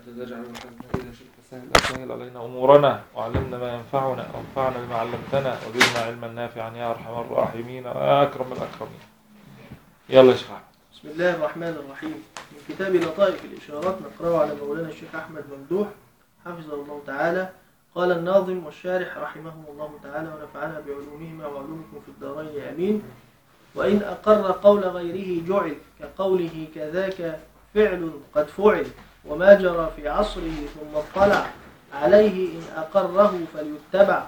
تجعل الحزن إذا شئت سهل سهل علينا أمورنا وعلمنا ما ينفعنا وانفعنا بما علمتنا وزدنا علما نافعا يا أرحم الراحمين ويا أكرم الأكرمين يلا يا شيخ أحمد. بسم الله الرحمن الرحيم من كتاب لطائف الإشارات نقرأه على مولانا الشيخ أحمد ممدوح حفظه الله تعالى قال الناظم والشارح رحمهم الله تعالى ونفعنا بعلومهما وعلومكم في الدارين آمين وإن أقر قول غيره جعل كقوله كذاك فعل قد فعل وما جرى في عصره ثم اطلع عليه إن أقره فليتبع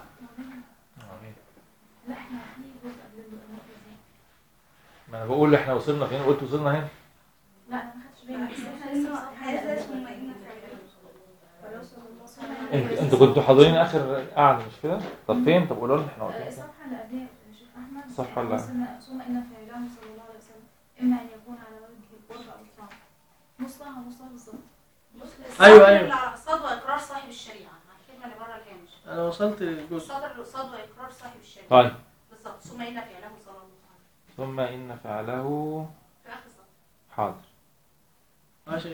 لا احنا في جزء قبل النقطة دي ما أنا بقول إحنا وصلنا فين قلت وصلنا هنا لا انا ما خدتش بالي بس احنا لسه واقفين انت انتوا كنتوا حاضرين آخر قعدة مش كده؟ طب فين؟ طب قولوا لنا إحنا واقفين فين؟ الصفحة اللي قبلها يا شيخ أحمد الصفحة اللي ثم- ثم إن في إعلام صلى الله عليه وسلم إما أن يكون على وجه القرب أو الطاعة مصطلح مصطلح بالظبط أيوة، أيوة. صدر واقرار صاحب الشريعه الكلمه اللي بره الهامش أنا وصلت للجزء صدر صدر واقرار صاحب الشريعه طيب بالظبط ثم ان فعله صلى الله عليه وسلم ثم إن فعله في اخر الصدر حاضر عشان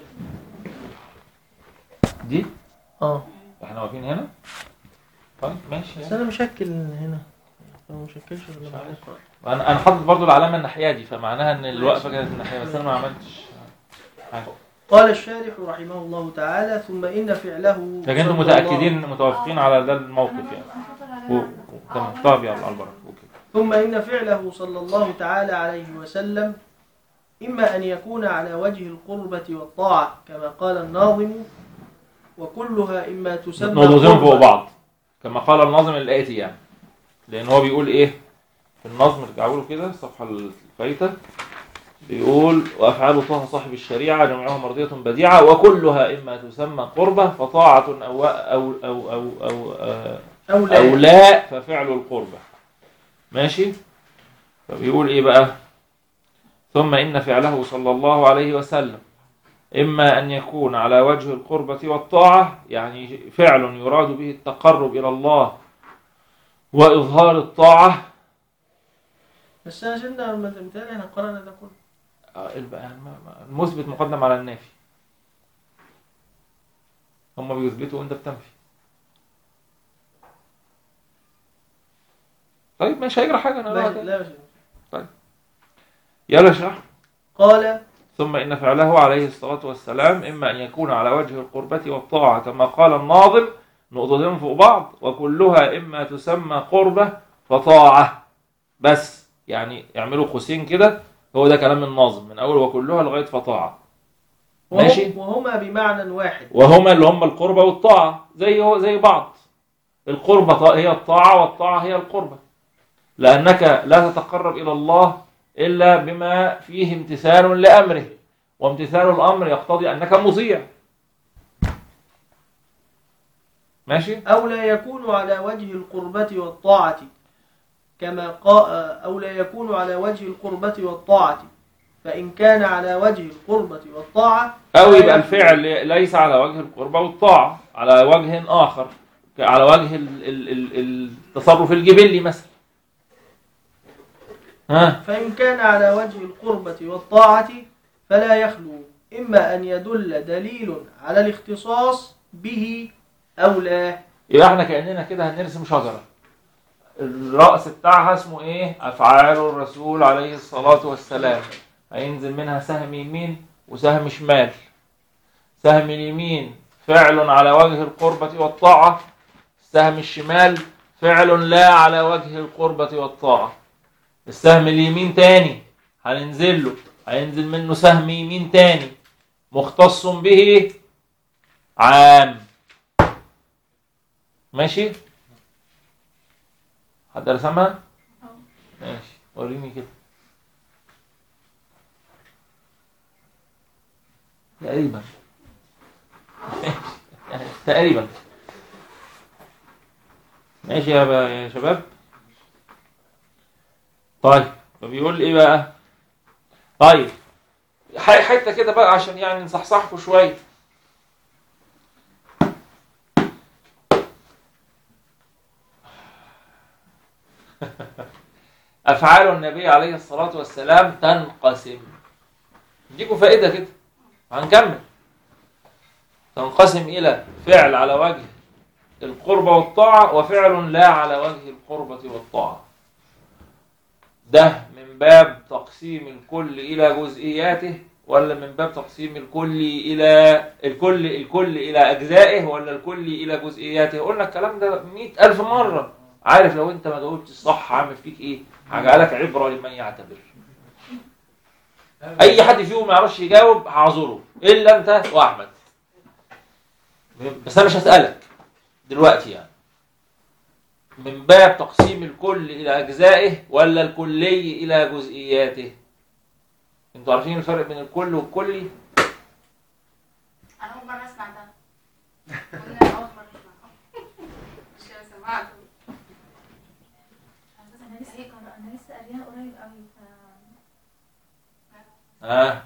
دي اه إحنا واقفين هنا؟ طيب ماشي بس أنا مشكل هنا أنا مشكلش ولا مش بعد عارف. القراءة. انا انا حاطط برضو العلامه الناحيه دي فمعناها ان الوقفه كانت الناحيه بس انا ما عملتش حاجه قال الشارح رحمه الله تعالى ثم إن فعله لكن انتم صلى متاكدين متوافقين على ده الموقف أنا يعني برضه- أنا حاطط و... على و... تمام طب يلا على البركه اوكي ثم إن فعله صلى الله تعالى عليه وسلم إما أن يكون على وجه القربة والطاعة كما قال الناظم وكلها إما تسمى نوضتهم فوق قربة. بعض كما قال الناظم الاتي يعني لان هو بيقول ايه في النظم ارجعوا له كده الصفحه الفايته بيقول وافعال طه صاحب الشريعه جميعها مرضيه بديعه وكلها اما تسمى قربه فطاعه او او او او, أو, آه أو لا, أو لا ففعل القربة ماشي فبيقول إيه بقى ثم إن فعله صلى الله عليه وسلم إما أن يكون على وجه القربة والطاعة يعني فعل يراد به التقرب إلى الله وإظهار الطاعة بس أنا شلنا مثالي احنا قرأنا ده كله آه، الب- يعني ما- ما- المثبت مقدم على النافي هم بيثبتوا وانت بتنفي طيب مش هيجرى حاجه انا لا راجع. لا يا شيخ. يلا اشرح قال ثم إن فعله عليه الصلاة والسلام إما أن يكون على وجه القربة والطاعة كما قال الناظم نقطتين فوق بعض وكلها إما تسمى قربة فطاعة بس يعني يعملوا قوسين كده هو ده كلام الناظم من أول وكلها لغاية فطاعة وهم- ماشي. وهما بمعنى واحد وهما اللي هم القربة والطاعة زي هو زي بعض القربة طا- هي الطاعة والطاعة هي القربة لأنك لا تتقرب إلى الله إلا بما فيه امتثال لأمره وامتثال الأمر يقتضي أنك مطيع ماشي أو لا يكون على وجه القربة والطاعة كما قا أو لا يكون على وجه القربة والطاعة فإن كان على وجه القربة والطاعة أو فلا يبقى يكون- الفعل ليس على وجه القربة والطاعة على وجه آخر على وجه ال- ال- ال- التصرف الجبلي مثلا ها فإن كان على وجه القربة والطاعة فلا يخلو إما أن يدل دليل على الاختصاص به أو لا يبقى احنا كأننا كده هنرسم شجرة الرأس بتاعها اسمه ايه أفعال الرسول عليه الصلاة والسلام هينزل منها سهم يمين وسهم شمال سهم اليمين فعل على وجه القربة والطاعة السهم الشمال فعل لا على وجه القربة والطاعة السهم اليمين تاني هننزل له هينزل منه سهم يمين تاني مختص به عام ماشي حد رسمها ماشي وريني كده تقريبا ماشي. يعني تقريبا ماشي يا با- يا شباب طيب فبيقول ايه بقى طيب ح- حته كده بقى عشان يعني نصحصحكم شويه أفعال النبي عليه الصلاة والسلام تنقسم اديكم فائدة كده هنكمل تنقسم إلى فعل على وجه القربة والطاعة وفعل لا على وجه القربة والطاعة ده من باب تقسيم الكل إلى جزئياته ولا من باب تقسيم الكل إلى الكل الكل إلى أجزائه ولا الكل إلى جزئياته قلنا الكلام ده مئة ألف مرة عارف لو أنت ما جاوبتش صح عامل فيك إيه هجعلك عبرة لمن يعتبر أي حد فيهم ما يعرفش يجاوب هعذره إلا أنت وأحمد بس أنا مش هسألك دلوقتي يعني من باب تقسيم الكل إلى أجزائه ولا الكلي إلى جزئياته انتوا عارفين الفرق بين الكل والكلي انا اول مره اسمع ده انا اول مره اسمع مش سمعته انا لسه انا لسه قاريها قريب قوي ف ها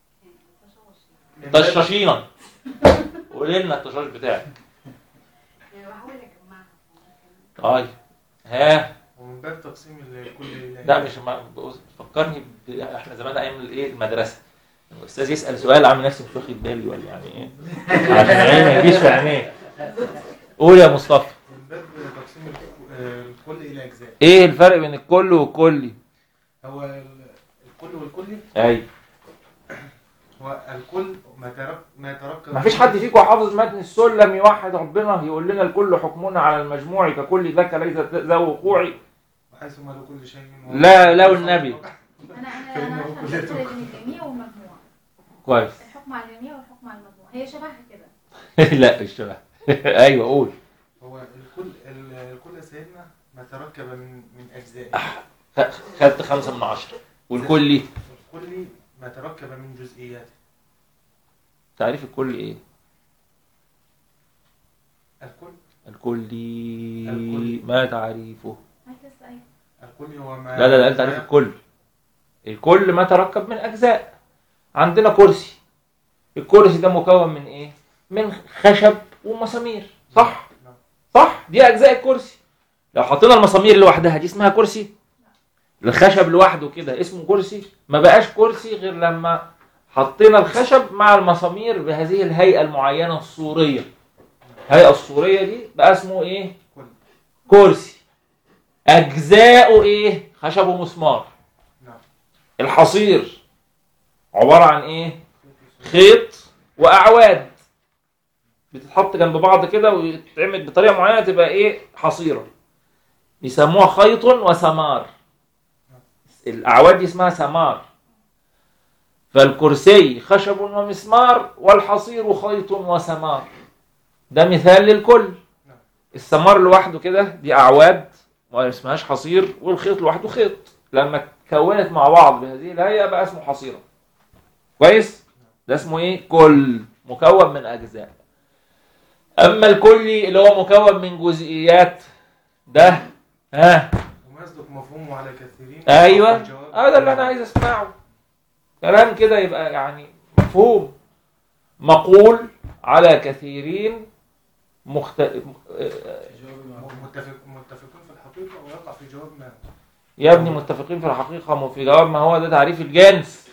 طشاشينا قولي لنا الطشاش بتاعك بحاول اجمعها طيب ها ومن باب تقسيم الكل إلى لا مش ما بص، فكرني ب... احنا زمان ايام الايه المدرسه الاستاذ يسال سؤال عامل نفسي مش واخد بالي ولا يعني ايه عشان عيني ما يجيش في عينيه قول يا مصطفى من باب تقسيم الك- آه، الكل إلى أجزاء ايه الفرق بين الكل والكلي هو ال- الكل والكلي ايوه هو الكل ما ترك ما يتركب ما فيش حد فيكم حافظ متن السلم يوحد ربنا يقول لنا الكل حكمنا على المجموع ككل ذاك ليس ذا وقوع وحيث ما لكل شيء لا لا والنبي انا انا انا عارفه الفرق بين الجميع والمجموع كويس الحكم على الجميع والحكم على المجموع هي شبهها كده لا مش شبه ايوه قول هو الكل ال- الكل سيدنا ما تركب من من أجزاء خ- خدت خمسة من عشرة والكلي الكل ما تركب من جزئياته تعريف الكل ايه الكل الكلي الكلي. ما تعريفه معاك لسه ايوه الكل هو ما لا لا لا انت تعريف الكل الكل ما تركب من اجزاء عندنا كرسي الكرسي ده مكون من ايه من خشب ومسامير صح نعم. صح دي اجزاء الكرسي لو حطينا المسامير لوحدها دي اسمها كرسي الخشب لوحده كده اسمه كرسي ما بقاش كرسي غير لما حطينا الخشب مع المسامير بهذه الهيئة المعينة الصورية الهيئة الصورية دي بقى اسمه ايه كل كرسي اجزاؤه ايه خشب ومسمار نعم الحصير عبارة عن ايه خيط واعواد بتتحط جنب بعض كده ويتعمل بطريقة معينة تبقى ايه حصيرة بيسموها خيط وسمار الاعواد دي اسمها سمار فالكرسي خشب ومسمار والحصير خيط وسمار ده مثال للكل السمار لوحده كده دي اعواد ما اسمهاش حصير والخيط لوحده خيط لما اتكونت مع بعض بهذه الهيئه بقى اسمه حصيره كويس ده اسمه ايه كل مكون من اجزاء اما الكلي اللي هو مكون من جزئيات ده ها وما يصدق مفهومه على كثيرين ايوه الجواب- هذا اللي انا عايز اسمعه كلام كده يبقى يعني مفهوم مقول على كثيرين مخت... متفق متفقون في الحقيقة ويقع في جواب ما يا ابني متفقين في الحقيقة وفي جواب ما هو ده تعريف الجنس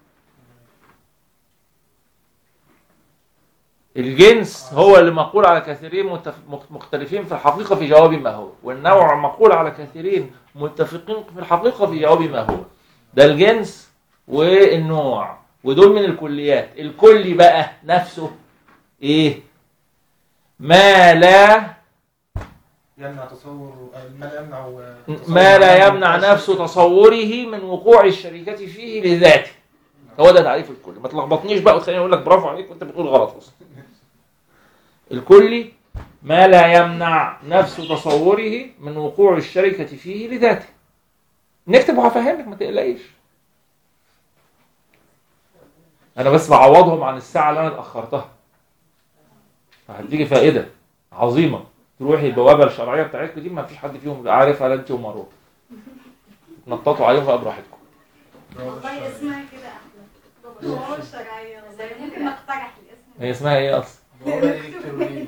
الجنس هو اللي مقول على كثيرين متف- مخ- مختلفين في الحقيقة في جواب ما هو والنوع مقول على كثيرين متفقين في الحقيقة في جواب ما هو ده الجنس والنوع ودول من الكليات الكلي بقى نفسه ايه ما لا يمنع تصور ما لا يمنع تصور ما لا عدم يمنع التأثر. نفسه تصوره من وقوع الشركة فيه لذاته هو ده تعريف الكل ما تلخبطنيش بقى وتخليني اقول لك برافو عليك وانت بتقول غلط اصلا الكلي ما لا يمنع نفس تصوره من وقوع الشركة فيه لذاته نكتب وهفهمك ما تقلقيش انا بس بعوضهم عن الساعة اللي انا اتأخرتها فهتيجي فائدة عظيمة تروحي البوابة الشرعية بتاعتكم دي ما فيش حد فيهم عارفها لا انت ومروه تنططوا عليهم بقى براحتكم والله اسمها كده احلى بابا الشرعيه زي ممكن نقترح الاسم هي اسمها ايه اصلا؟ بوابة إلكترونية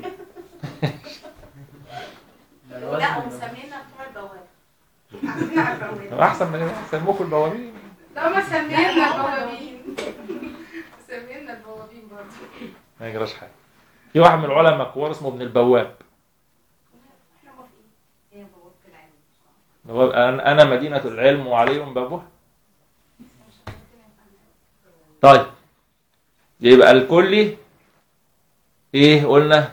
لا ومسمينا بتوع البوابه عارفين البوابه طب احسن من سموكوا البوابين لا ما سمينا البوابين سمينا البوابين برضه ما يجراش حاجه في واحد من العلماء الكبار اسمه ابن البواب احنا موافقين هي بوابة العلم هو انا أنا مدينه العلم وعليهم بابها طيب يبقى الكلي ايه قلنا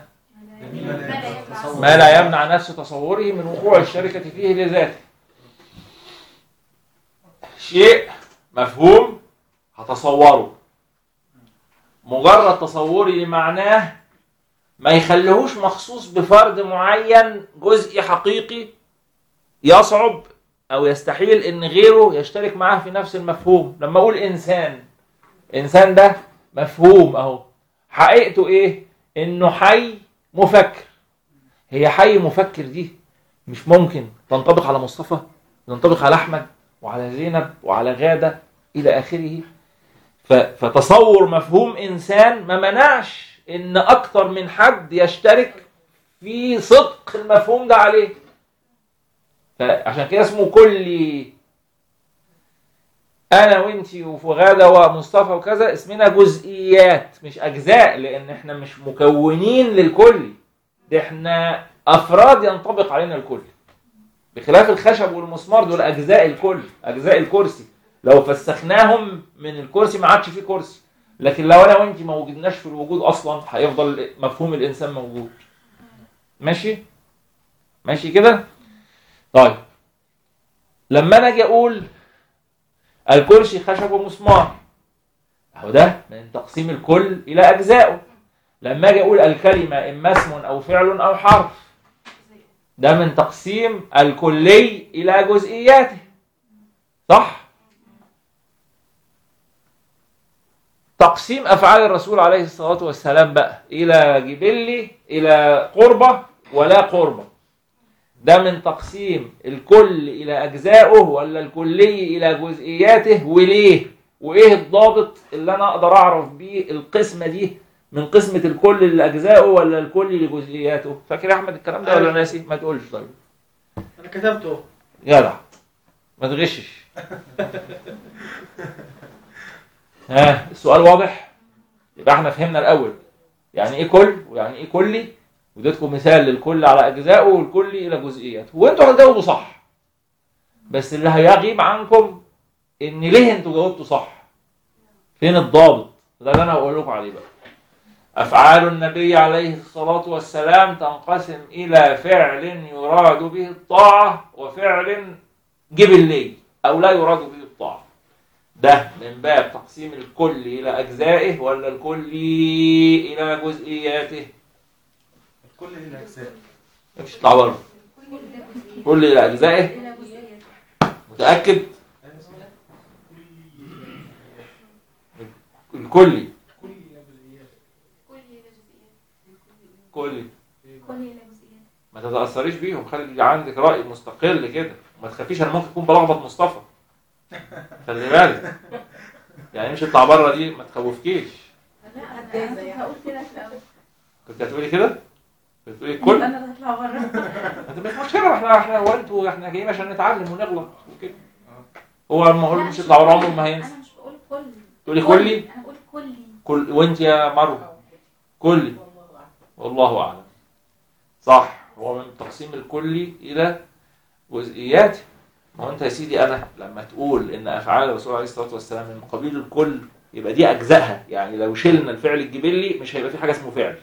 ما لا يمنع نفس تصوره من وقوع الشركة فيه لذاته شيء مفهوم هتصوره مجرد تصوري لمعناه ما يخليهوش مخصوص بفرد معين جزء حقيقي يصعب او يستحيل ان غيره يشترك معاه في نفس المفهوم لما اقول انسان انسان ده مفهوم اهو حقيقته ايه انه حي مفكر هي حي مفكر دي مش ممكن تنطبق على مصطفى تنطبق على احمد وعلى زينب وعلى غاده الى اخره ف- فتصور مفهوم انسان ما منعش ان اكتر من حد يشترك في صدق المفهوم ده عليه فعشان كده اسمه كلي انا وانتي وغاده ومصطفى وكذا اسمنا جزئيات مش اجزاء لان احنا مش مكونين للكل ده احنا افراد ينطبق علينا الكل بخلاف الخشب والمسمار دول اجزاء الكل اجزاء الكرسي لو فسخناهم من الكرسي ما عادش فيه كرسي لكن لو انا وانتي ما وجدناش في الوجود اصلا هيفضل مفهوم الانسان موجود ماشي ماشي كده طيب لما انا اجي اقول الكرسي خشب ومسمار اهو ده من تقسيم الكل الى اجزائه لما اجي اقول الكلمه اما اسم او فعل او حرف ده من تقسيم الكلي الى جزئياته صح تقسيم افعال الرسول عليه الصلاه والسلام بقى الى جبلي الى قربه ولا قربه ده من تقسيم الكل الى اجزائه ولا الكلي الى جزئياته وليه وايه الضابط اللي انا اقدر اعرف بيه القسمه دي من قسمه الكل لاجزائه ولا الكل لجزئياته فاكر يا احمد الكلام ده ولا ناسي ما تقولش طيب انا كتبته جدع ما تغشش ها السؤال واضح يبقى احنا فهمنا الاول يعني ايه كل ويعني ايه كلي واديتكم مثال للكل على اجزائه والكلي الى جزئياته وانتوا هتجاوبوا صح بس اللي هيغيب عنكم ان ليه انتوا جاوبتوا صح فين الضابط ده اللي انا هقول لكم عليه بقى افعال النبي عليه الصلاه والسلام تنقسم الى فعل يراد به الطاعه وفعل جبلي او لا يراد به الطاعه ده من باب تقسيم الكل الى اجزائه ولا الكل الى جزئياته كل الاجزاء مش تطلع بره كل الى اجزائه إلى جزئيات متاكد الكلي كل إلى جزئيات كلي كل إلى جزئيات ما تتاثريش بيهم خلي عندك راي مستقل كده وما تخافيش انا ممكن اكون بلخبط مصطفى خلي بالك يعني مش اطلع بره دي ما تخوفكيش لا أنا أنا كنت هقول كده في الأول كنت هتقولي كده كنت هتقولي الكل أنا اللي هطلع بره انت مش مشكله احنا احنا هو انتوا احنا جايين عشان نتعلم ونغلط وكده هو لما اقول له مش يطلع ورا عمره ما هينسى أنا مش بقول كل تقولي كلي أنا بقول كلي كل وانت يا مروه كلي والله اعلم صح هو من تقسيم الكلي الى جزئيات ما هو انت يا سيدي انا لما تقول ان افعال الرسول عليه الصلاه والسلام من قبيل الكل يبقى دي اجزائها يعني لو شلنا الفعل الجبلي مش هيبقى في حاجه اسمه فعل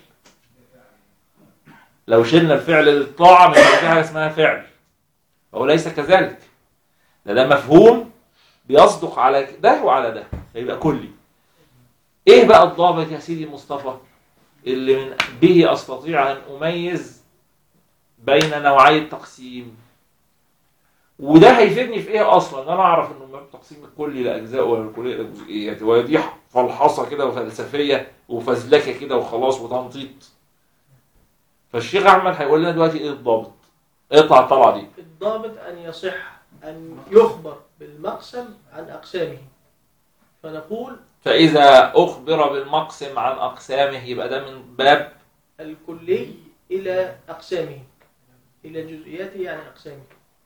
لو شلنا الفعل للطاعه مش هيبقى في حاجه اسمها فعل هو ليس كذلك ده ده مفهوم بيصدق على ده وعلى ده فيبقى كلي ايه بقى الضابط يا سيدي مصطفى اللي من به استطيع ان اميز بين نوعي التقسيم وده هيفيدني في ايه اصلا ان انا اعرف انه ما تقسيم الكلي لاجزاء ولا الكلي الى جزئيات ولا دي فلحصه كده وفلسفيه وفزلكه كده وخلاص وتنطيط فالشيخ احمد هيقول لنا دلوقتي ايه الضابط اطلع الطلعه دي الضابط أن يصح أن يخبر بالمقسم عن أقسامه فنقول فاذا اخبر بالمقسم عن اقسامه يبقى ده من باب الكلي إلى أقسامه إلى جزئياته يعني أقسامه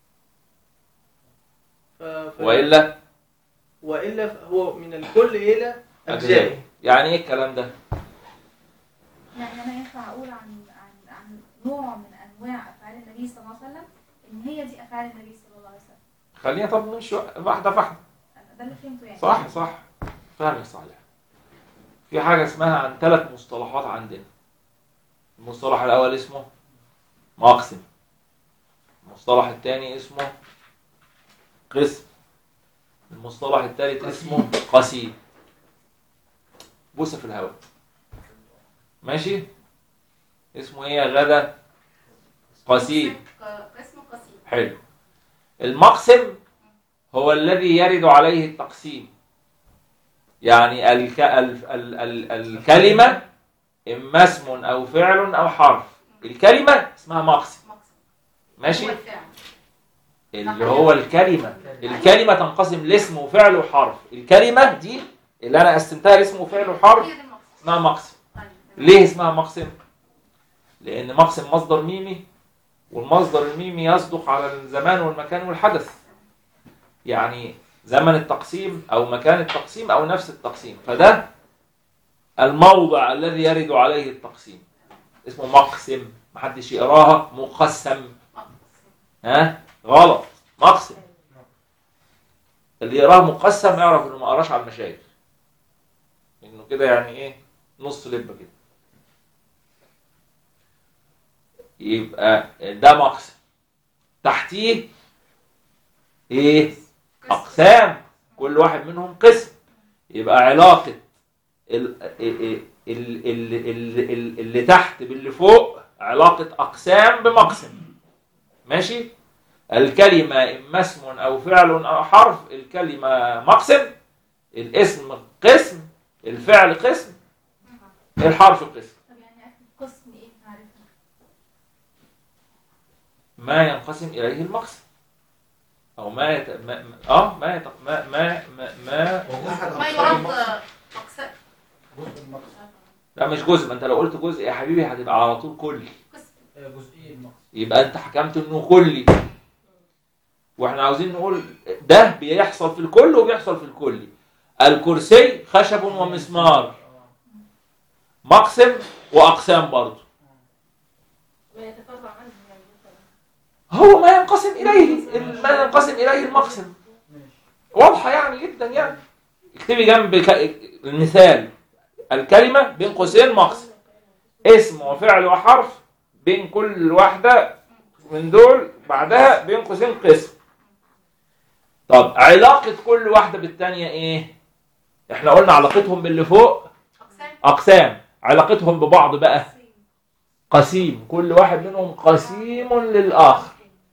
ف... ف... والا وإلا فهو من الكل إلى أجزائه. أجزائه يعني ايه الكلام ده يعني انا ينفع اقول عن عن عن نوع من انواع افعال النبي صلى الله عليه وسلم ان هي دي افعال النبي صلى الله عليه وسلم خلينا طب نمشي واحده واحده أنا ده اللي فهمته يعني صح صح فعلا صحيح في حاجة اسمها عن ثلاث مصطلحات عندنا المصطلح الأول اسمه مقسم المصطلح الثاني اسمه قسم المصطلح الثالث اسمه قسيم بوسة في الهواء ماشي اسمه ايه يا غدا قسيم ق- قسم قسيم حلو المقسم هو الذي يرد عليه التقسيم يعني الك... ال... ال... ال... الكلمة إما اسم أو فعل أو حرف الكلمة اسمها مقسم مقسم ماشي هو الفعل اللي هو الكلمة الكلمة تنقسم لاسم وفعل وحرف الكلمة دي اللي أنا قسمتها لاسم وفعل وحرف هي دي المقسم اسمها مقسم طيب ليه اسمها مقسم؟ لأن مقسم مصدر ميمي والمصدر الميمي يصدق على الزمان والمكان والحدث يعني زمن التقسيم أو مكان التقسيم أو نفس التقسيم فده الموضع الذي يرد عليه التقسيم اسمه مقسم محدش يقراها مقسم مقسم ها غلط مقسم اللي يقراها مقسم يعرف انه ما قراش على المشايخ انه كده يعني ايه نص لبه كده يبقى ده مقسم تحتيه ايه اقسام كل واحد منهم قسم يبقى علاقه ال- ال- ال- ال- ال- ال- اللي تحت باللي فوق علاقه اقسام بمقسم ماشي الكلمة إما اسم أو فعل أو حرف الكلمة مقسم الاسم قسم الفعل قسم الحرف قسم طب يعني اكتب قسم ايه معرفة ما ينقسم إليه المقسم أو ما يت... ما... ما- اه ما يت... ما ما ما, ما... وأحد ما أقسام يرد المقصد أقسام جزء المقصد لا مش جزء ما انت لو قلت جزء يا حبيبي هتبقى على طول كلي قسم جزئي المقصد يبقى انت حكمت انه كلي واحنا عاوزين نقول ده بيحصل في الكل وبيحصل في الكلي الكرسي خشب ومسمار مقسم واقسام برضه ويتفرع عنه يعني هو ما ينقسم اليه ما ينقسم اليه المقسم ماشي واضحه يعني جدا يعني اكتبي جنب ك- المثال الكلمه بين قوسين مقسم اسم وفعل وحرف بين كل واحده من دول بعدها بين قوسين قسم طب علاقه كل واحده بالثانيه ايه احنا قلنا علاقتهم باللي فوق أقسام اقسام علاقتهم ببعض بقى قسيم كل واحد منهم قسيم للاخر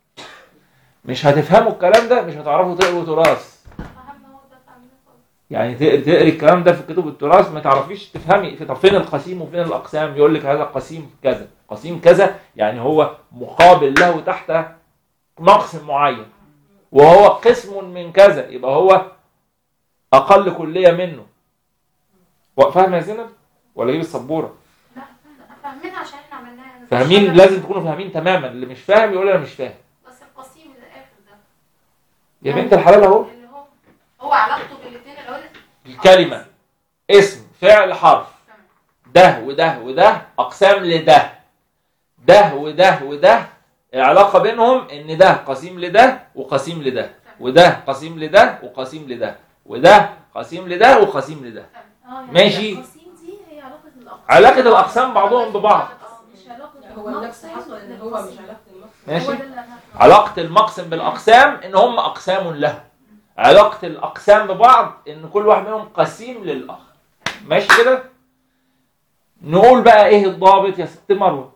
مش هتفهموا الكلام ده مش هتعرفوا تقروا تراث فهمنا هو ده بتاع مين خالص يعني تقري تقري الكلام ده في كتب التراث ما تعرفيش تفهمي طب فين القسيم وفين الاقسام يقول لك هذا قسيم كذا قسيم كذا يعني هو مقابل له تحت مقسم معين وهو قسم من كذا يبقى هو اقل كليه منه فاهم يا زينب ولا اجيب السبوره لا فاهمينها عشان احنا عملناها فاهمين لازم تكونوا فاهمين تماما اللي مش فاهم يقول انا مش فاهم بس القسيم اللي اخر ده يا بنت الحلال اهو اللي هو هو علاقته بالاثنين اللي هو الكلمه اسم فعل حرف ده وده وده اقسام لده ده وده وده العلاقه بينهم ان ده قسيم لده وقسيم لده وده قسيم لده وقسيم لده وده قسيم لده وقسيم لده اه يعني ماشي. القسيم دي هي علاقة الأقسام علاقه الاقسام بعضهم ببعض مش علاقة هو النفس المقسم حصل ان هو مش بالقسيم. علاقه المقصد ماشي هو ده اللي أنا علاقه المقسم بالاقسام ان هم اقسام له علاقه الاقسام ببعض ان كل واحد منهم قسيم للاخر ماشي كده نقول بقى ايه الضابط يا ست مروه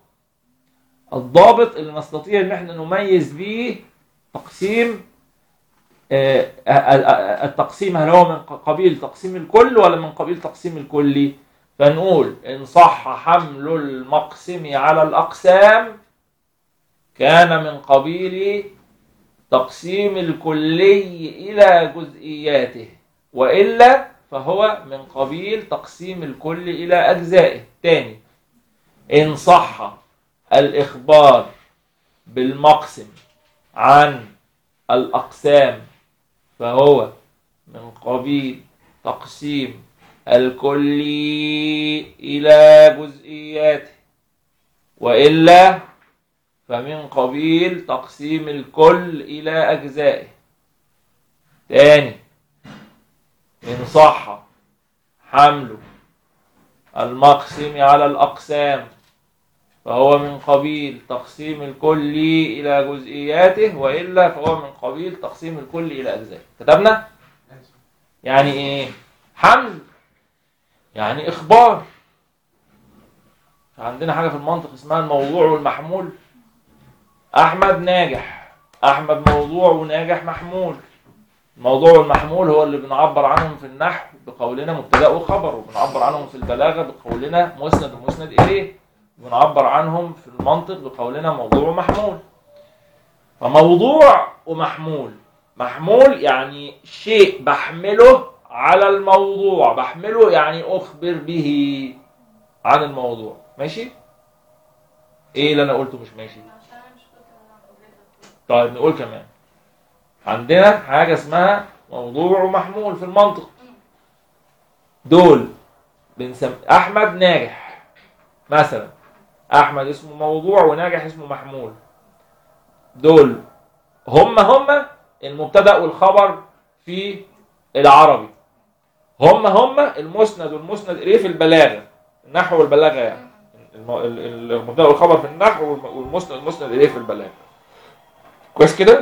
الضابط اللي نستطيع ان احنا نميز بيه تقسيم آه، آه، آه، التقسيم هل هو من قبيل تقسيم الكل ولا من قبيل تقسيم الكلي فنقول ان صح حمل المقسم على الاقسام كان من قبيل تقسيم الكلي الى جزئياته والا فهو من قبيل تقسيم الكل الى اجزائه تاني ان صح الاخبار بالمقسم عن الاقسام فهو من قبيل تقسيم الكلي إلى جزئياته وإلا فمن قبيل تقسيم الكل إلى أجزائه تاني إن صح حمل المقسم على الأقسام فهو من قبيل تقسيم الكل إلى جزئياته وإلا فهو من قبيل تقسيم الكل إلى أجزائه كتبنا؟ يعني إيه؟ حمل يعني إخبار عندنا حاجة في المنطق اسمها الموضوع والمحمول أحمد ناجح أحمد موضوع وناجح محمول الموضوع والمحمول هو اللي بنعبر عنهم في النحو بقولنا مبتدأ وخبر وبنعبر عنهم في البلاغة بقولنا مسند ومسند إليه بنعبر عنهم في المنطق بقولنا موضوع ومحمول فموضوع ومحمول محمول يعني شيء بحمله على الموضوع بحمله يعني أخبر به عن الموضوع ماشي ايه اللي انا قلته مش ماشي عشان انا مش كنت انا قبلتك طيب نقول كمان عندنا حاجة اسمها موضوع ومحمول في المنطق دول بنسم أحمد ناجح مثلا أحمد اسمه موضوع وناجح اسمه محمول دول هم هم المبتدأ والخبر في العربي هم هم المسند والمسند إليه في البلاغة النحو والبلاغة يعني الم- ال- المبتدأ والخبر في النحو والم- والمسند والمسند إليه في البلاغة كويس كده؟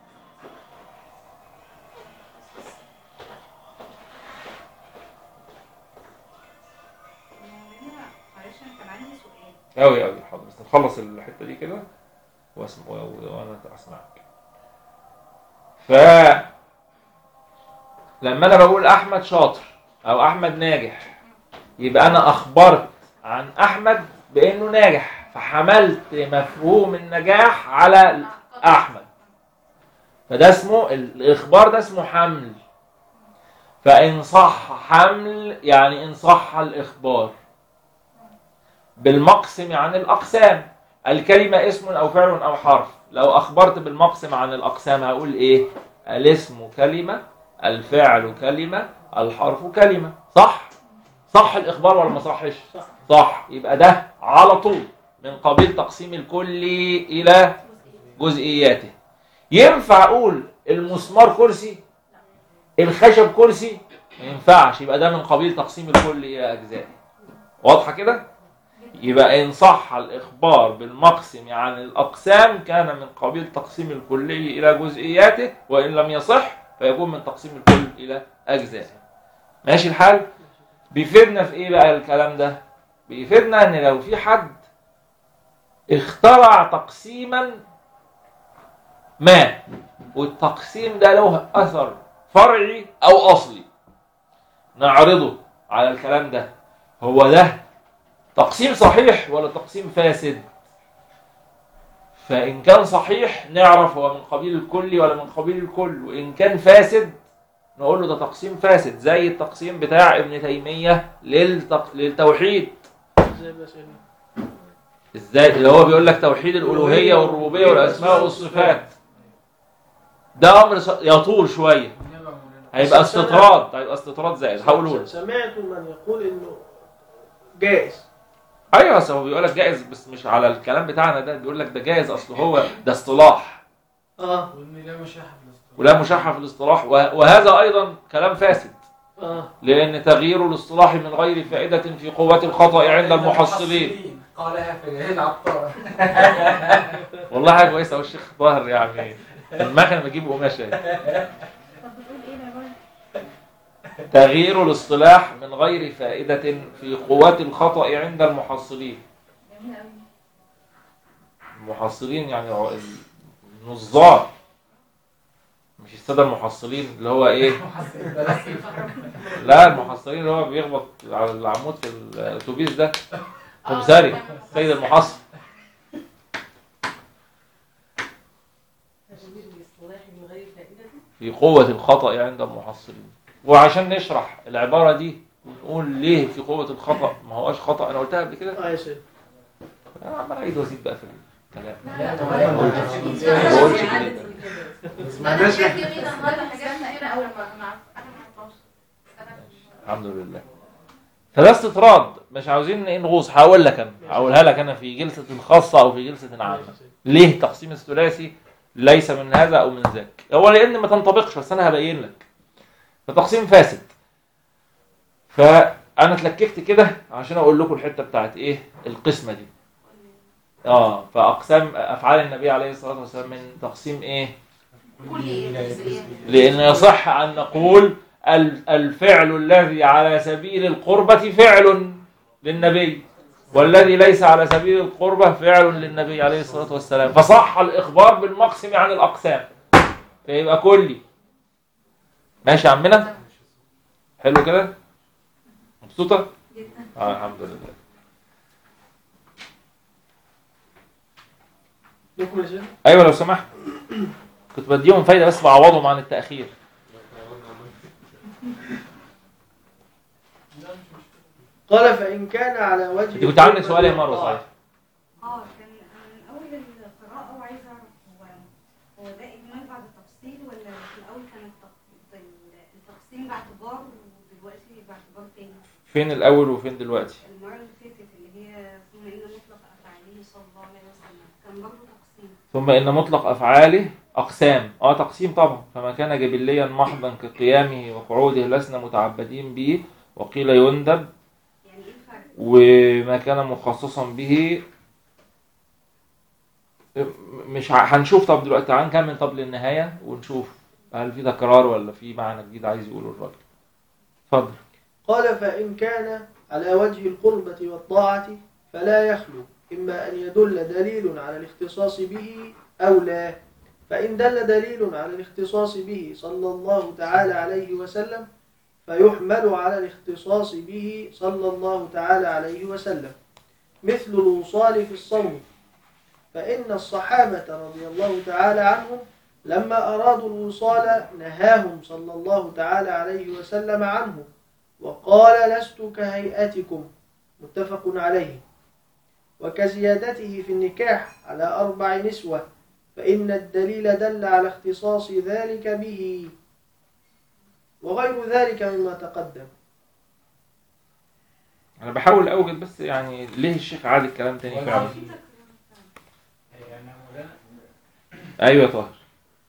معلش انا كان عندي سؤال أوي أوي حاضر بس نخلص الحتة دي كده واسم و- و- وأنا أسمعك. ف لما أنا بقول أحمد شاطر أو أحمد ناجح يبقى أنا أخبرت عن أحمد بإنه ناجح فحملت مفهوم النجاح على أحمد فده اسمه الإخبار ده اسمه حمل فإن صح حمل يعني إن صح الإخبار بالمقسم عن الأقسام الكلمة اسم أو فعل أو حرف لو أخبرت بالمقسم عن الأقسام هقول إيه الاسم كلمة الفعل كلمة الحرف كلمة صح صح الإخبار ولا ما صحش صح. صح يبقى ده على طول من قبيل تقسيم الكل إلى جزئياته ينفع أقول المسمار كرسي الخشب كرسي ما ينفعش يبقى ده من قبيل تقسيم الكل إلى أجزاء واضحة كده يبقى إن صح الإخبار بالمقسم عن الأقسام كان من قبيل تقسيم الكلي إلى جزئياته وإن لم يصح فيكون من تقسيم الكل إلى أجزاء ماشي الحال بيفيدنا في إيه بقى الكلام ده بيفيدنا إن لو في حد اخترع تقسيما ما والتقسيم ده له أثر فرعي أو أصلي نعرضه على الكلام ده هو ده تقسيم صحيح ولا تقسيم فاسد فإن كان صحيح نعرف هو من قبيل الكل ولا من قبيل الكل وإن كان فاسد نقول له ده تقسيم فاسد زي التقسيم بتاع ابن تيمية للتق... للتوحيد زي ما سيدنا ازاي اللي هو بيقول لك توحيد الألوهية والربوبية والأسماء والصفات ده أمر ص- يطول شوية هيبقى استطراد هيبقى استطراد زائد هقوله لك. سمعت من يقول انه جائز ايوه بس هو بيقول لك جائز بس مش على الكلام بتاعنا ده بيقول لك ده جائز اصل هو ده اصطلاح اه وان لا مشاحه في الاصطلاح ولا مشاحة في الاصطلاح وه- وهذا ايضا كلام فاسد اه لان تغيير الاصطلاح من غير فائدة في قوة الخطأ عند المحصلين قالها في العين عطار والله حاجة كويسة اهو الشيخ طاهر يعني المكنة بجيب قماشة طب بتقول ايه يا راجل تغيير الاصطلاح من غير فائدة في قوة الخطأ عند المحصلين جميل قوي المحصلين يعني هو النظار مش السادة المحصلين اللي هو ايه لا المحصلين اللي هو بيخبط على العمود في الاتوبيس ده كمساري سيد المحصل تغيير الاصطلاح من غير فائدة في قوة الخطأ عند المحصلين وعشان نشرح العبارة دي ونقول ليه في قوة الخطأ ما هوش خطأ أنا قلتها قبل كده اه يا سيدي أنا عمال أعيد وأزيد بقى في الكلام لا لا ما بقولش كده ما سمعناش حاجات جميله النهارده حاجات كتيره قوي ما ما- انا ما عرفتهاش. أنا- الحمد لله فده استطراد مش عاوزين ايه نغوص هقول لك انا هقولها لك انا في جلسه خاصه او في جلسه عامه ليه تقسيم الثلاثي ليس من هذا او من ذاك هو لان ما تنطبقش بس انا هبين لك فتقسيم فاسد فانا اتلككت كده عشان اقول لكم الحته بتاعت ايه القسمه دي اه فاقسام افعال النبي عليه الصلاه والسلام من تقسيم ايه كل ايه جزئيات لان يصح ان نقول ال- الفعل الذي على سبيل القربة فعل للنبي والذي ليس على سبيل القربة فعل للنبي عليه الصلاة والسلام فصح الإخبار بالمقسم عن الأقسام فيبقى كلي ماشي يا عمنا حلو كده مبسوطة جدا آه الحمد لله لكم يا شيخ أيوة لو سمحت كنت بديهم فايدة بس بعوضهم عن التأخير قال فإن كان على وجه انت كنت عامل سؤال يا مروة صحيح اه كان أنا من اول القراءه وعايزه اعرف هو هو ده اجمال بعد تفصيل ولا في الاول كان التق- التقسيم باعتبار ودلوقتي باعتبار تاني فين الأول وفين دلوقتي المره اللي فاتت اللي هي ثم ان مطلق افعاله صلى الله عليه وسلم كان برضه تقسيم ثم إن مطلق أفعاله أقسام أه تقسيم طبعا فما كان جبليا محضا كقيامه وقعوده لسنا متعبدين به وقيل يندب يعني ايه الفرق؟ وما كان مخصصا به مش ع- هنشوف طب دلوقتي تعال نكمل طب للنهاية ونشوف هل في تكرار ولا في معنى جديد عايز يقوله الراجل اتفضل قال فإن كان على وجه القربة والطاعة فلا يخلو إما أن يدل دليل على الاختصاص به أو لا فإن دل دليل على الاختصاص به صلى الله تعالى عليه وسلم فيحمل على الاختصاص به صلى الله تعالى عليه وسلم مثل الوصال في الصوم فإن الصحابة رضي الله تعالى عنهم لما أرادوا الوصال نهاهم صلى الله تعالى عليه وسلم عنه وقال لست كهيئتكم متفق عليه وكزيادته في النكاح على أربع نسوة فإن الدليل دل على اختصاص ذلك به وغير ذلك مما تقدم أنا بحاول أوجد بس يعني ليه الشيخ عاد الكلام تاني فعلا اه في تكرار فعلا. يعني مولانا أيوة يا طاهر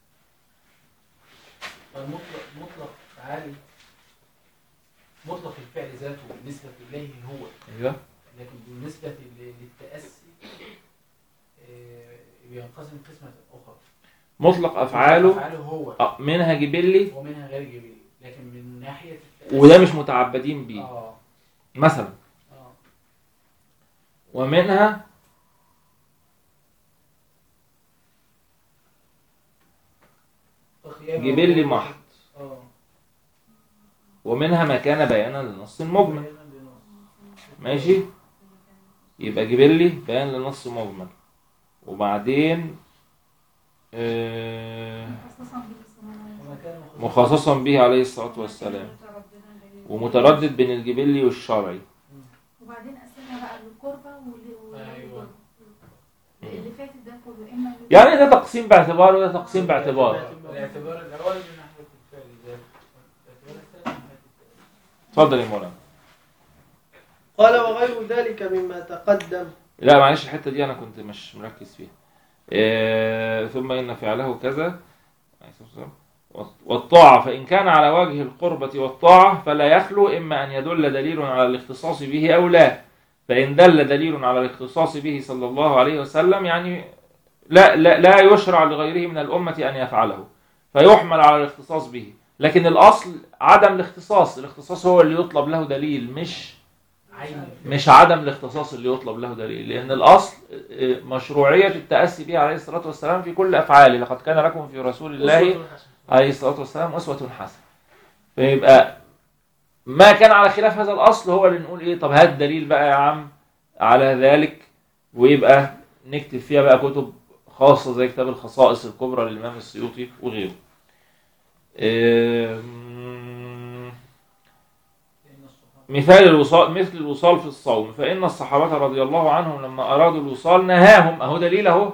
المطلق مطلق تعالي مطلق الفعل ذاته بالنسبة إليه هو أيوة لكن بالنسبة لل- للتأسي آه، بينقسم قسمة أخرى مطلق أفعاله أفعاله هو آه، منها جبلي ومنها غير جبلي لكن من ناحية التأسي وده مش متعبدين بيه آه مثلا آه ومنها القيامة جبلي هو- محض آه ومنها ما كان بيانا للنص المجمل ماشي يبقى جبلي بيان لنص مجمل وبعدين آه، مخصصا به صلى الله عليه وما وسلم كان مخصصا به عليه الصلاة والسلام مترددا بين- ومتردد بين الجبلي والشرعي وبعدين قسمنا بقى للقربة وال- وال- أيوة. اللي فاتت ده كله اما لل- يعني ده تقسيم باعتبار وده تقسيم باعتبار الاعتبار الأول من ناحية الفعل ذاته الاعتبار الثاني من ناحية التأسي اتفضل يا مولانا قال وغير ذلك مما تقدم لا معلش الحتة دي أنا كنت مش مركز فيها آه، ثم إن فعله كذا والطاعة فإن كان على وجه القربة والطاعة فلا يخلو إما أن يدل دليل على الاختصاص به أو لا فإن دل دليل على الاختصاص به صلى الله عليه وسلم يعني لا لا, لا يشرع لغيره من الأمة أن يفعله فيحمل على الاختصاص به لكن الأصل عدم الاختصاص الاختصاص هو اللي يطلب له دليل مش عين مش عدم الاختصاص اللي يطلب له دليل لأن الأصل آه، مشروعية التأسي به عليه الصلاة والسلام في كل أفعاله لقد كان لكم في رسول الله أسوة حسنة. عليه الصلاة والسلام أسوة حسنة فيبقى ما كان على خلاف هذا الأصل هو اللي نقول إيه طب هات دليل بقى يا عم على ذلك ويبقى نكتب فيها بقى كتب خاصة زي كتاب الخصائص الكبرى للإمام السيوطي وغيره أم، لأن الصحابة مثال الوصال مثل الوصال في الصوم فإن الصحابة رضي الله عنهم لما أرادوا الوصال نهاهم أهو دليل أهو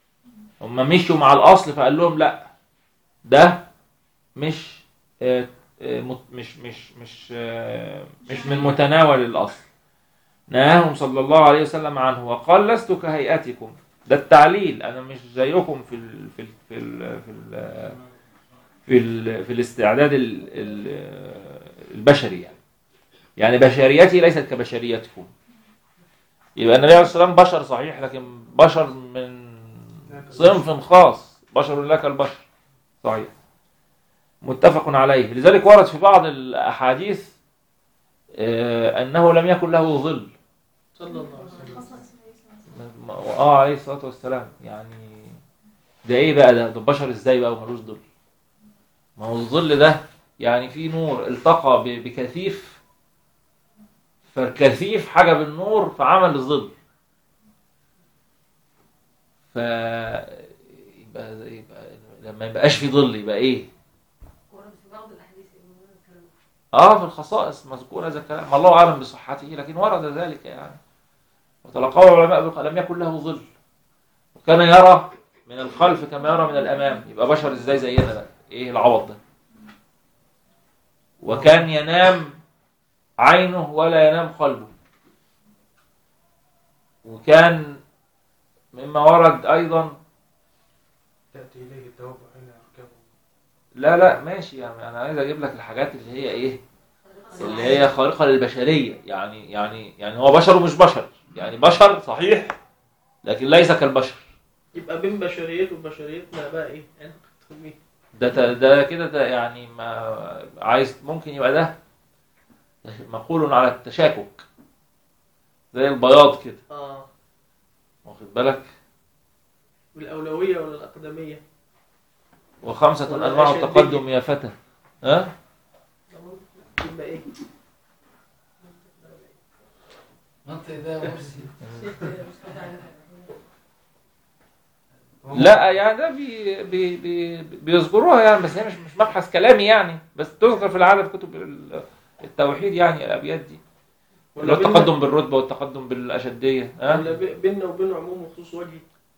هم مشوا مع الأصل فقال لهم لا ده مش آه، آه، مت- مش مش مش آه، مش من متناول الاصل نهاهم صلى الله عليه وسلم عنه وقال لست كهيئتكم ده التعليل انا مش زيكم في ال في ال في ال في ال في, ال في الاستعداد ال ال البشري يعني يعني بشريتي ليست كبشريتكم يبقى النبي عليه الصلاه والسلام بشر صحيح لكن بشر من صنف خاص بشر لا كالبشر صحيح متفق عليه لذلك ورد في بعض الاحاديث آه، انه لم يكن له ظل صلى الله عليه وسلم خصائص النبي صلى الله عليه وسلم اه عليه الصلاه والسلام يعني ده ايه بقى ده ده بشر ازاي بقى ومالوش ظل ما هو الظل ده يعني في نور التقى ب- بكثيف فالكثيف حجب النور فعمل الظل ف يبقى, يبقى لما يبقاش في ظل يبقى ايه ورد في بعض الاحاديث ان هو الكلام اه في الخصائص مذكور هذا الكلام الله اعلم بصحته لكن ورد ذلك يعني وتلقاه العلماء بق- لم يكن له ظل وكان يرى من الخلف كما يرى من الامام يبقى بشر ازاي زينا بقى ايه العبط ده وكان ينام عينه ولا ينام قلبه وكان مما ورد ايضا تأتي إليه التوبة حين يركبه لا لا ماشي يعني انا عايز اجيب لك الحاجات اللي هي ايه اللي هي خارقه للبشريه يعني يعني يعني هو بشر ومش بشر يعني بشر صحيح لكن ليس كالبشر يبقى بين بشريته وبشريتنا بقى ايه يعني تسميه ده ت- ده كده ده يعني ما عايز ممكن يبقى ده مقول على التشاكك زي البياض كده اه واخد بالك بالاولويه ولا الاقدميه وخمسة ولا أنواع الأشدية. التقدم يا فتى ها يبقى ايه منطق ده مرسي لا يعني ده بي بي بي بيذكروها يعني بس هي مش مش مبحث كلامي يعني بس تذكر في العادة في كتب ال- التوحيد يعني الأبيات دي اللي هو بينا- التقدم بالرتبة والتقدم بالأشدية ها ولا بي- بيننا وبين عموم وخصوص وجهي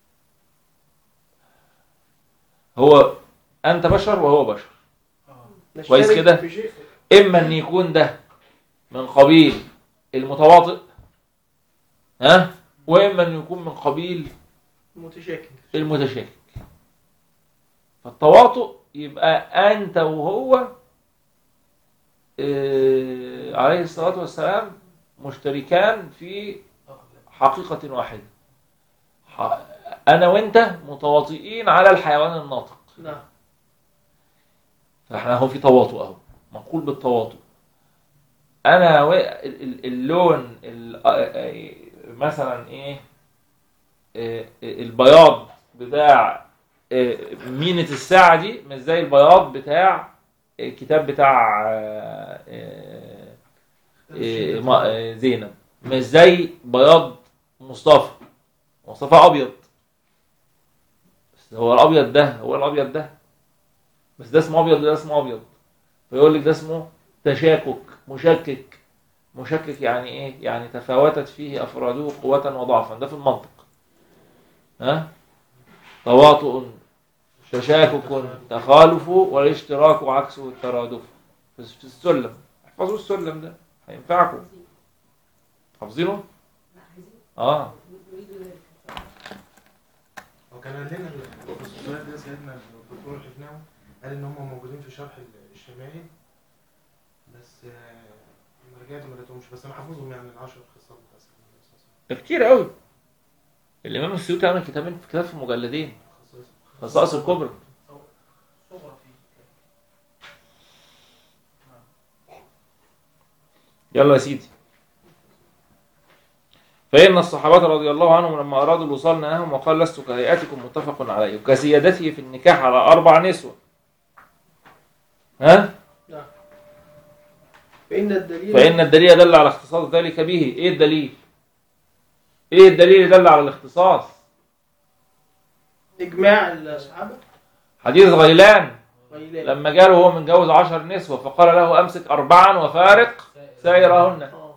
هو أنت بشر وهو بشر نشترك كويس كده؟ في شيء إما أن يكون ده من قبيل المتواطئ ها وإما أن يكون من قبيل متشاكل المتشاكك فالتواطؤ يبقى أنت وهو آه، عليه الصلاة والسلام مشتركان في حقيقة واحدة ح- أنا وأنت متواطئين على الحيوان الناطق نعم فاحنا هو في تواطؤ اهو منقول بالتواطؤ انا و... ال- ال- اللون ال... آه، مثلا ايه آه، البياض بتاع آه، مينة الساعة دي مش زي البياض بتاع الكتاب بتاع آه، آه، آه، ما- آه، زينب مش زي بياض مصطفى مصطفى ابيض بس هو الابيض ده هو الابيض ده بس ده اسمه ابيض وده اسمه ابيض فيقول لك ده اسمه تشاكك مشكك مشكك يعني ايه يعني تفاوتت فيه افراده قوة وضعفا ده في المنطق ها تواطؤ تشاكك تخالف والاشتراك عكسه الترادف في السلم احفظوا السلم ده هينفعكم حافظينه اه وكان قال لنا الخصوصيات دي سيدنا الدكتور حفناوي قال ان هم موجودين في شرح الشمائل بس آه، لما رجعت ما لقيتهمش بس انا حافظهم يعني العشر خصال بتاع سيدنا النبي صلى الله عليه وسلم. ده كتير قوي الامام السيوطي عمل كتابين كتاب في مجلدين خصائص خصائص الكبرى صغرى فيه يلا يا سيدي فإن الصحابة رضي الله عنهم لما أرادوا الوصال نهاهم وقال لست كهيئتكم متفق عليه وكسيادته في النكاح على أربع نسوة ها فإن الدليل فإن الدليل دل على اختصاص ذلك به إيه الدليل إيه الدليل اللي دل على الاختصاص إجماع الصحابة حديث غيلان غيلان لما جاله هو متجوز عشر نسوة فقال له أمسك أربعا وفارق سائرهن آه.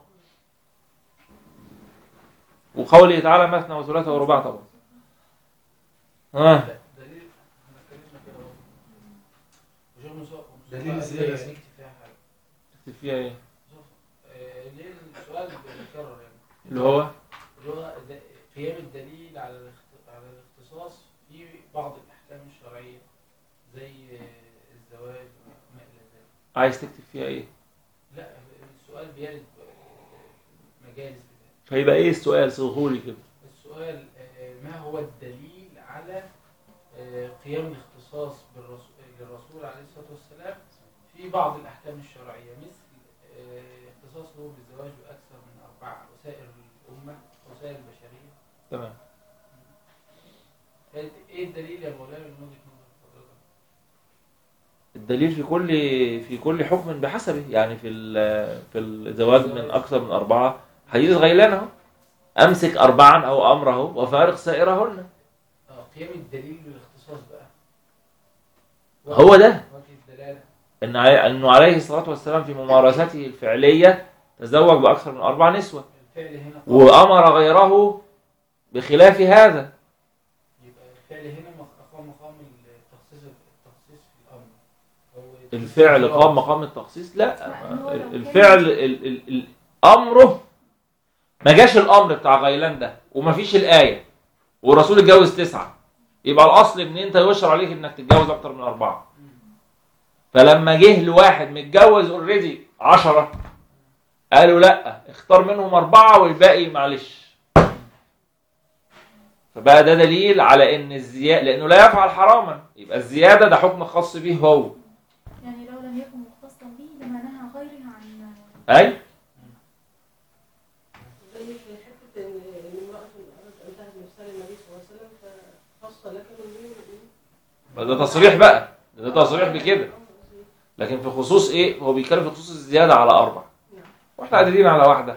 وقوله تعالى مثنى وثلاثة ورباع طبعا ها دليل احنا اتكلمنا كده اهو. وشيخ موسى- دليل موسى الزيادة. قال لي اكتفاء تكتب فيها ايه آه، ليه السؤال بيتكرر يعني اللي هو اللي هو د- قيام الدليل على الاخت- على الاختصاص في بعض الاحكام الشرعيه زي آه، الزواج وما الى ذلك عايز تكتب فيها ايه لا السؤال بيرد آه، مجالس بتاعه فيبقى ايه السؤال صغولي كده السؤال آه، ما هو الدليل على آه، قيام الاختصاص بالرسول للرسول عليه الصلاه والسلام في بعض الاحكام الشرعيه مثل آه، اختصاصه بالزواج باكثر من اربعه وسائر الامه وسائر البشريه تمام ايه الدليل يا مولانا من وجهه نظر حضرتك؟ الدليل في كل في كل حكم بحسبه يعني في ال- في الزواج من اكثر من اربعه حديث غيلان اهو امسك اربعا او امره وفارق سائرهن اه قيام الدليل بالاختصاص بقى هو ده وجه الدلاله ان عي- انه عليه الصلاه والسلام في ممارسته الفعليه تزوج باكثر من اربع نسوه الفعل هنا وامر غيره بخلاف هذا يبقى الفعل هنا مق- قام مقام التخصيص التخصيص في الامر هو الفعل قام مقام التخصيص لا الفعل ال- ال- ال- امره ما جاش الامر بتاع غيلان ده وما فيش الايه والرسول اتجوز تسعه يبقى الاصل ان انت يشرع عليك انك تتجوز اكتر من اربعه فلما جه لواحد متجوز اوريدي عشرة قالوا لا اختار منهم اربعه والباقي معلش فبقى ده دليل على ان الزياده لانه لا يفعل حراما يبقى الزياده ده حكم خاص به هو يعني لو لم يكن مختصا به لما نهى غيره عن اي زي في حته ان ان امراه ارادت ان تهب نفسها للنبي صلى الله عليه وسلم فخص لك من ما ده تصريح بقى ده تصريح بكده لكن في خصوص ايه هو بيتكلم في خصوص الزياده على اربع واحنا قادرين على واحده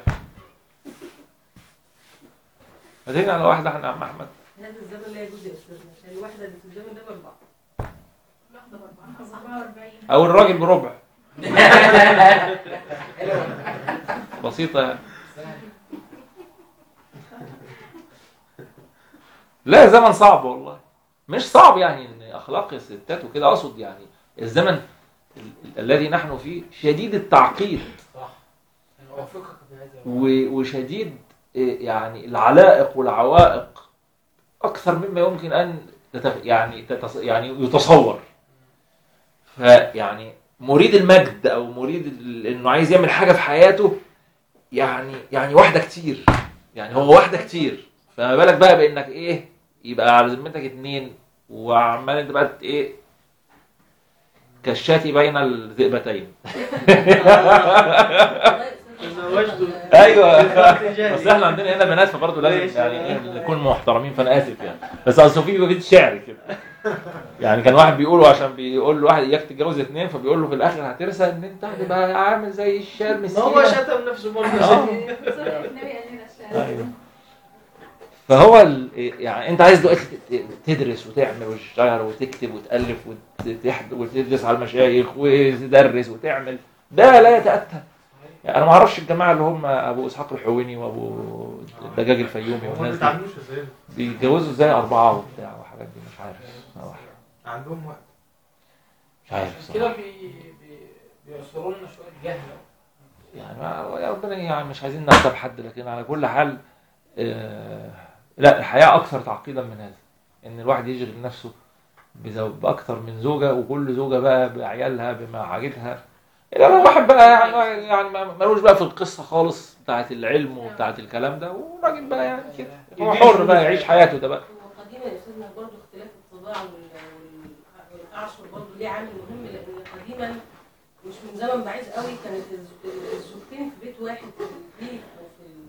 قادرين على واحده احنا يا عم احمد هذا الزمن لا يجوز يا استاذنا عشان الواحده اللي في الزمن ده باربعه واحدة بأربعة 44 او الراجل بربع بسيطه يعني لا زمن صعب والله مش صعب يعني ان اخلاق الستات وكده اقصد يعني الزمن ال- ال- الذي نحن فيه شديد التعقيد صح انا اوافقك في هذا و- وشديد إيه، يعني العلائق والعوائق اكثر مما يمكن ان تتف... يعني تتص... يعني يتصور فيعني مريد المجد او مريد ال- انه عايز يعمل حاجه في حياته يعني يعني واحده كتير يعني هو واحده كتير فما بالك بقى بانك ايه يبقى على ذمتك اتنين وعمال انت بقى ت- ايه كالشاة بين الذئبتين تزوجت ايوه رجالي. بس احنا عندنا هنا بنات فبرضه لازم يعني إيه نكون محترمين فانا اسف يعني بس اصل في بيت شعر كده يعني كان واحد بيقوله عشان بيقول له واحد اياك تتجوز اثنين فبيقول له في الاخر هترسى ان انت هتبقى عامل زي الشعر ما هو مسكين شتم نفسه برضه آه. صلح النبي قال لنا الشعر أيوة. فهو ال- يعني انت عايز دلوقتي ت- تدرس وتعمل وتشتغل وتكتب وتالف وتحد- وتدرس على المشايخ وتدرس وتعمل ده لا يتاتى يعني انا ما اعرفش الجماعه اللي هم ابو اسحاق الحويني وابو الدجاج الفيومي هم ما والناس دي بيتعاملوش ازاي بيتجوزوا ازاي اربعه وبتاع وحاجات دي مش عارف صراحة. عندهم وقت مش عارف عشان كده صراحة. بي بي بيعصروا لنا شويه جهل يعني ما يا ربنا يعني مش عايزين نغتاب حد لكن على كل حال آه لا الحياه اكثر تعقيدا من هذا ان الواحد يشغل نفسه بزو- باكثر من زوجه وكل زوجه بقى بعيالها بمعاجدها إلا لو واحد بقى يعني يعني ما- ملوش بقى في القصه خالص بتاعت العلم وبتاعت الكلام ده وراجل بقى يعني كده هو حر بقى يعيش حياته ده بقى هو قديما يا استاذنا برضه اختلاف الطباع وال- وال- والتعصب برضه ليه عامل مهم لان قديما مش من زمن بعيد قوي كانت الز- الزوجتين في بيت واحد في البيت او في ال-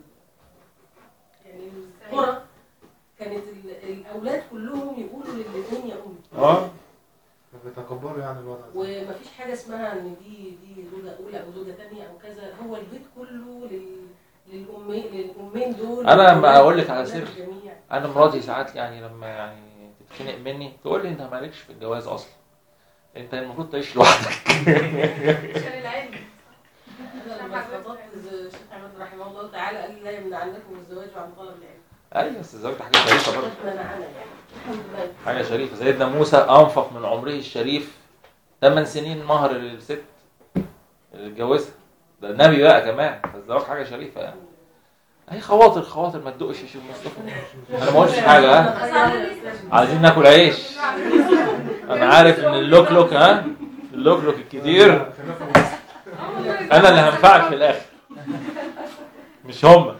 يعني القرى كانت ال- الاولاد كلهم يقولوا للاثنين يا امي اه بيتكبروا يعني الوضع ده ومفيش حاجه اسمها ان دي دي زوجه اولى او زوجه ثانيه او كذا هو البيت كله لل للامين للامين دول أنا لما أقول لك على أولاد سر. الجميع. انا مراتي ساعات يعني لما يعني تتخنق مني تقول لي انت مالكش في الجواز اصلا انت المفروض تعيش لوحدك عشان العلم انا لما خطبت الشيخ احمد رحمه الله تعالى قال لي لا يمنعنكم الزواج عن طلب العلم ايوه بس الزواج ده حاجه شريفه برضه منعنا يعني الحمد لله حاجه شريفه سيدنا موسى انفق من عمره الشريف 8 سنين مهر للست اللي اتجوزها ده النبي بقى كمان فالزواج حاجه شريفه يعني هي خواطر خواطر ما تدقش يا شيخ مصطفى انا ما قلتش حاجه ها عايزين ناكل عيش انا عارف ان اللوك لوك ها اللوك لوك الكتير انا اللي هنفعك في الاخر مش هم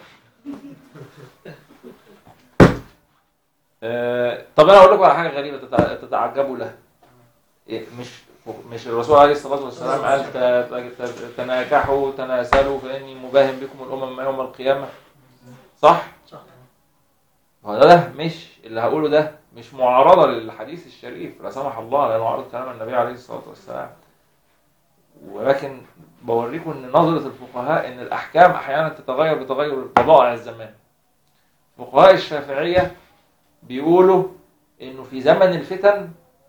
آه، طب انا اقول لكم على حاجه غريبه تتع- تتعجبوا لها إيه، مش مش الرسول عليه الصلاه والسلام قال ت- ت- تناكحوا تناسلوا فاني مباهم بكم الامم يوم القيامه صح؟ صح هو ده, ده مش اللي هقوله ده مش معارضه للحديث الشريف لا سمح الله لا معارضه كلام النبي عليه الصلاه والسلام ولكن بوريكم ان نظره الفقهاء ان الاحكام احيانا تتغير بتغير طبائع الزمان فقهاء الشافعيه بيقولوا انه في زمن الفتن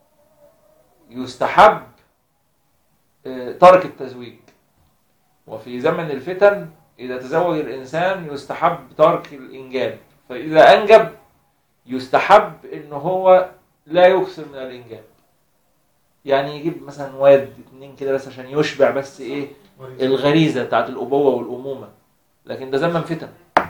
يستحب آه، ترك التزويج وفي زمن الفتن إذا تزوج الإنسان يستحب ترك الإنجاب فإذا أنجب يستحب إن هو لا يكثر من الإنجاب يعني يجيب مثلا واد اتنين كده بس عشان يشبع بس إيه الغريزة بتاعت الأبوة والأمومة لكن ده زمن فتن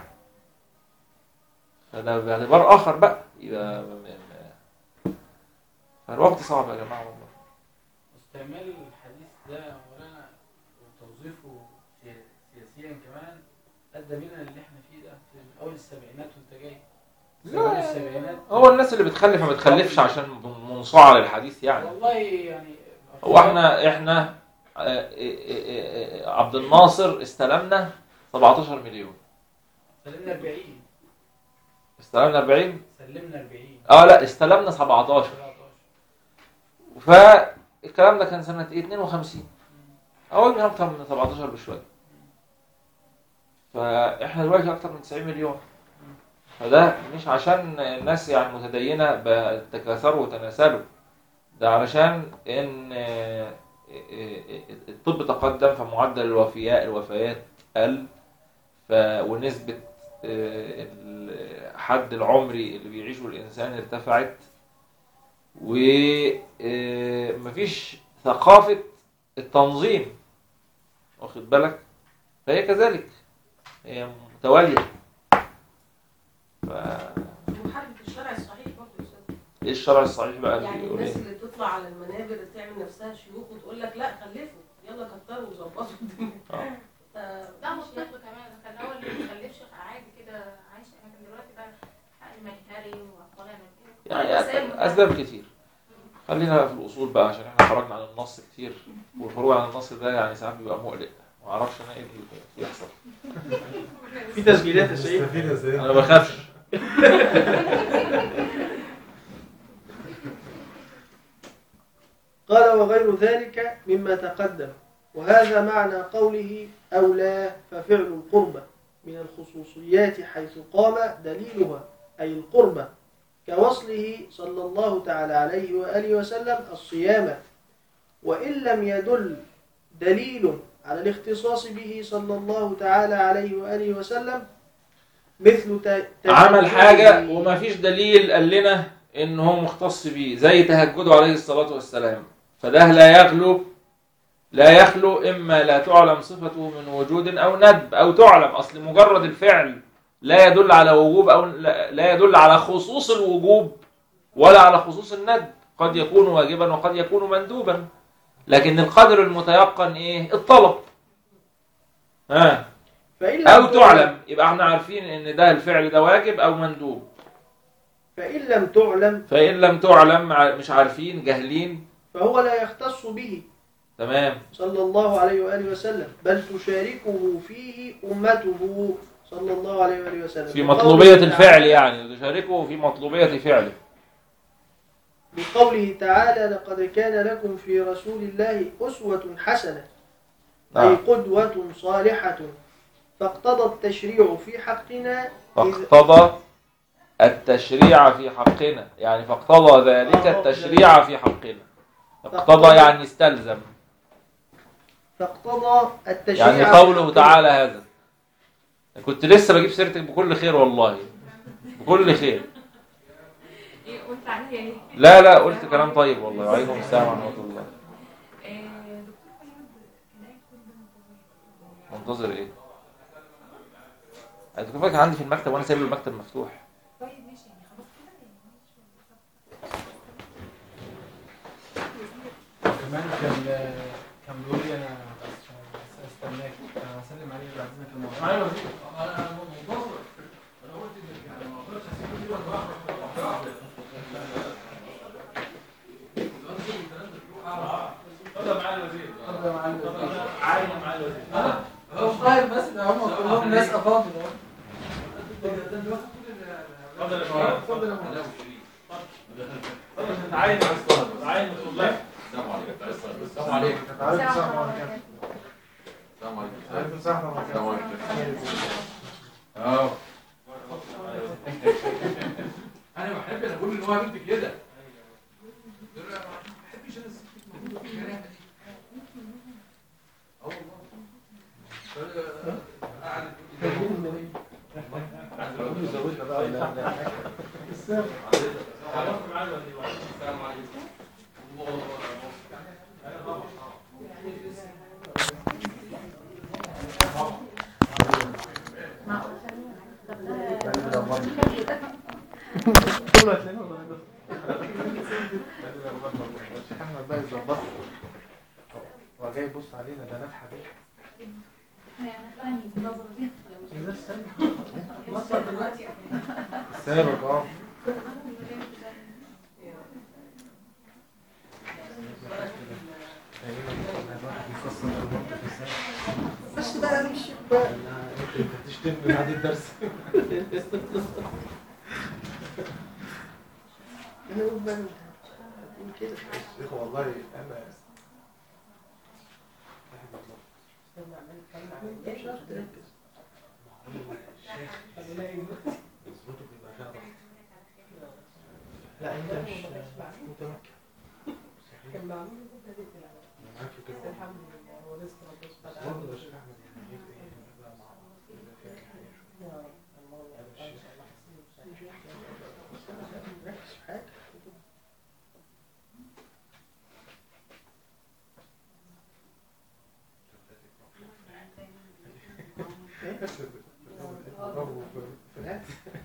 فده باعتبار آخر بقى يبقى م- م- فالوقت صعب يا جماعة والله استعمال الحديث ده مولانا وتوظيفه سيا- سياسيا كمان ادى بينا اللي احنا فيه ده في اول السبعينات وانت جاي لا. اول السبعينات هو الناس اللي بتخلف ما بتخلفش عشان منصاعة للحديث يعني والله يعني هو احنا احنا آه، آه، آه، آه، عبد الناصر استلمنا 17 مليون سلمنا 40 استلمنا 40 سلمنا 40 اه لا استلمنا 17 فالكلام ده كان سنة ايه 52 او يمكن اكتر من 17 بشوية فاحنا دلوقتي اكتر من 90 مليون فده مش عشان الناس يعني متدينة بتكاثروا وتناسلوا ده علشان ان آه، آه، آه، الطب تقدم فمعدل الوفياء الوفيات قل ف ونسبة آه، الحد العمري اللي بيعيشه الإنسان ارتفعت ومفيش ثقافة التنظيم واخد بالك فهي كذلك هي متوالية ف... محاربة الشرع الصحيح برضه يا أستاذ. ايه الشرع الصحيح بقى اللي يعني بيقول الناس ايه اللي تطلع على المنابر تعمل نفسها شيوخ وتقول لك لا خلفوا يلا كتروا وظبطوا الدنيا آه. ف- لا مش طفل كمان كان الاول اللي ما بيخلفش عادي كده عايش لكن دلوقتي بقى حق المجهري واطفال المجهري يعني أسباب- اسباب كتير خلينا بقى في الاصول بقى عشان احنا خرجنا عن النص كتير والخروج عن النص ده يعني ساعات بيبقى مقلق ما اعرفش انا ايه اللي بيحصل في تسجيلات يا سيد استفيد ازاي انا ما بخافش قال وغير ذلك مما تقدم وهذا معنى قوله أولى ففعل القربة من الخصوصيات حيث قام دليلها أي القربة كوصله صلى الله تعالى عليه وآله وسلم الصيام وإن لم يدل دليل على الاختصاص به صلى الله تعالى عليه وآله وسلم مثل ت- عمل تهجده- حاجة وما فيش دليل قال لنا ان هو مختص بيه زي تهجده عليه الصلاة والسلام فده لا يخلو لا يخلو اما لا تعلم صفته من وجود او ندب او تعلم اصل مجرد الفعل لا يدل على وجوب او لا لا يدل على خصوص الوجوب ولا على خصوص الندب قد يكون واجبا وقد يكون مندوبا لكن القدر المتيقن ايه الطلب ها فإن لم او تعلم يبقى احنا عارفين ان ده الفعل ده واجب او مندوب فإن لم تعلم فان لم تعلم ع- مش عارفين جاهلين فهو لا يختص به تمام صلى الله عليه وآله وسلم بل تشاركه فيه أمته صلى الله عليه وآله وسلم في بقوله مطلوبية تعالى- الفعل يعني تشاركه في مطلوبية فعله بقوله تعالى لقد كان لكم في رسول الله أسوة حسنة أي نعم. قدوة صالحة فاقتضى التشريع في حقنا إذ فاقتضى التشريع في حقنا يعني فاقتضى ذلك التشريع في حقنا اقتضى يعني استلزم فاقتضى التشريع يعني في قوله حقنا. تعالى هذا كنت لسه بجيب سيرتك بكل خير والله بكل خير ايه قلت عليه يعني لا لا قلت كلام طيب والله وعليكم السلام ورحمة الله آه، دكتور محمد كان قايل كل ده منتظر ايه الدكتور كان عندي في المكتب وانا سايب له المكتب مفتوح طيب ماشي يعني خلاص كده يعني كمان كان كان بيقول لي انا بس استناك انا هسلم عليك بعد اذنك الموضوع ايوه هو طيب بس ده هم كلهم ناس افاضل اتفضل يا مولانا تعاين مع الطلبه تعاين مع الطلاب السلام عليكم عليكم السلام ورحمة الله السلام عليكم عليكم السلام ورحمة السلام الله عليكم اه انا بحب انا بقول ان هو بنت كده دول أنا ما بحبش انا الست الكلام دي. اه والله فأنا قاعد زودنا بقى ولا لا؟ السلام عليكم كله هتلاقيه والله. الشيخ احمد بقى يظبط هو جاي يبص علينا ده نفحه دي يعني فاني النظرة دي ده استنى. وصل دلوقتي سابق اه بس بقى مش بقى انت بتشتم من بعد الدرس انا اقول بقى هتقول كده شيخ والله انا انت مش عارف تركز يظبطه بيبقى فيها ضغط لا انت مش متمكن كان معمول جدا انا معاك في كده الحمد لله هو رزق ربنا بس سبحانه برضه يا وتعالى شيخ احمد يعني ايه ايه بقى مع يبقى فيها حاجه شويه يا رب الله يعطيك ان شاء الله حسين ركز في حاجه بس برافو في- في الآخر.